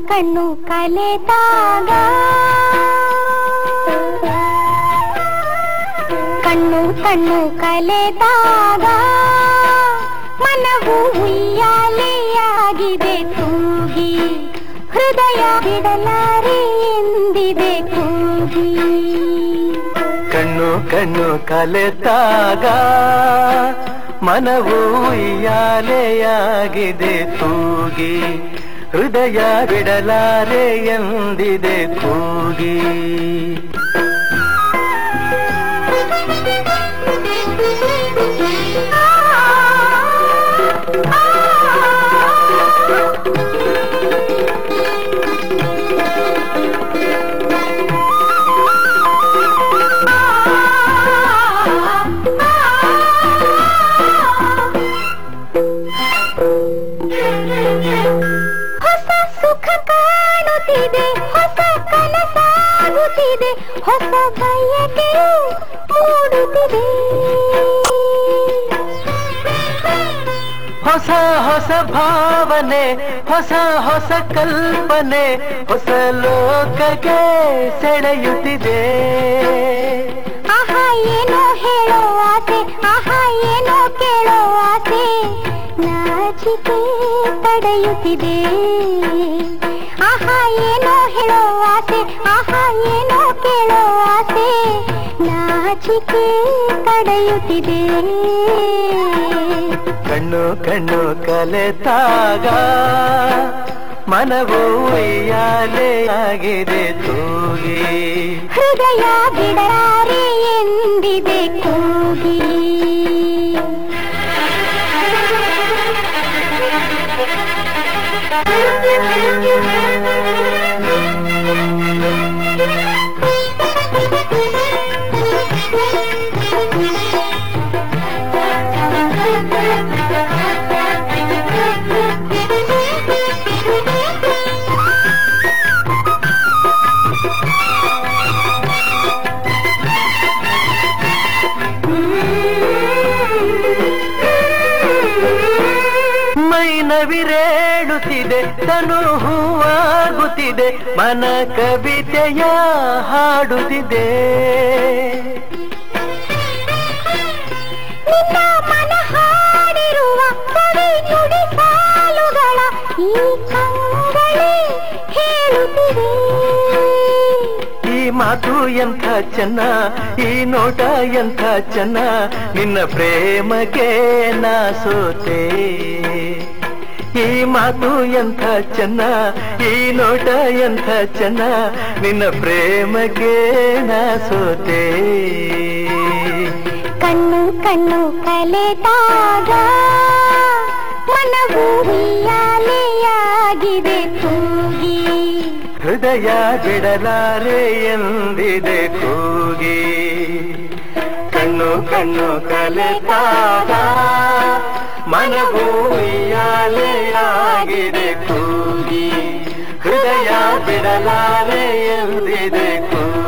ಕಣ್ಣು ಕಲೆದಾಗ ಕಣ್ಣು ಕಣ್ಣು ಕಲೆದಾಗ ಮನವು ಉಯ್ಯಾಲೆಯಾಗಿದೆ ತೂಗಿ ಹೃದಯ ಬಿಡಲಾರೆ ಎಂದಿದೆ ಕೂಗಿ ಕಣ್ಣು ಕಣ್ಣು ಕಲೆತಾಗ ಮನವು ಉಯ್ಯಾಲೆಯಾಗಿದೆ ತೂಗಿ ಹೃದಯ ಬಿಡಲಾರೆ ಎಂದಿದೆ ಕೂಗಿ ಹೊಸ ಸುಖ ಕಾಣುತ್ತಿದೆ ಹೊಸ ಕನಸಾಗುತ್ತಿದೆ ಹೊಸ ಬಯಕೆಯು ಮೂಡುತ್ತಿದೆ ಹೊಸ ಹೊಸ ಭಾವನೆ ಹೊಸ ಹೊಸ ಕಲ್ಪನೆ ಹೊಸ ಲೋಕಕ್ಕೆ ಸೆಳೆಯುತ್ತಿದೆ ಆಹಾ ಏನೋ ಹೇಳೋ ಆಸೆ ಆಹಾ ಏನೋ ಕೇಳೋ ಆಸೆ ನಾಚಿಕೆ ತಡೆಯುತ್ತಿದೆ ಆಹಾ ಏನೋ ಹೇಳೋ ಆಸೆ ಆಹಾ ಏನೋ ಕೇಳೋ ಆಸೆ ನಾಚಿಕೆ ತಡೆಯುತ್ತಿದೆ ಕಣ್ಣು ಕಣ್ಣು ಕಲೆತಾಗ ಮನವು ಉಯ್ಯಾಲೆಯಾಗಿದೆ ತೂಗಿ ಹೃದಯ ಬಿಡಲಾರೆ ಎಂದಿದೆ ಕೂಗಿ ಮೈನವಿರೇಳುತ್ತಿದೆ ತನು ಹೂವಾಗುತ್ತಿದೆ ಮನ ಕವಿತೆಯ ಹಾಡುತ್ತಿದೆ ನಿನ್ನ ಮನ ಹಾಡಿರುವ ಕವಿ ನುಡಿ ಸಾಲುಗಳ ಈ ಕಂಗಳೇ ಹೇಳುತ್ತಿದೆ ಈ ಮಾತು ಎಂಥ ಚೆನ್ನ ಈ ನೋಟ ಎಂಥ ಚೆನ್ನ ನಿನ್ನ ಪ್ರೇಮಕ್ಕೆ ನಾ ಸೋತೆ ಈ ಮಾತು ಎಂಥ ಚೆನ್ನ ಈ ನೋಟ ಎಂಥ ಚೆನ್ನ ನಿನ್ನ ಪ್ರೇಮಕ್ಕೆ ನಾ ಸೋತೆ ಕಣ್ಣು ಕಣ್ಣು ಕಲೆದಾಗ ಮನವು ಉಯ್ಯಾಲೆಯಾಗಿದೆ ತೂಗಿ ಹೃದಯ ಬಿಡಲಾರೆ ಎಂದಿದೆ ಕೂಗಿ ಕಣ್ಣು ಕಣ್ಣು ಕಲೆತಾಗ ಮನವು ಉಯ್ಯಾಲೆಯಾಗಿದೆ ಕೂಗಿ ಹೃದಯ ಬಿಡಲಾರೆ ಎಂದಿದೆ ಕೂಗಿ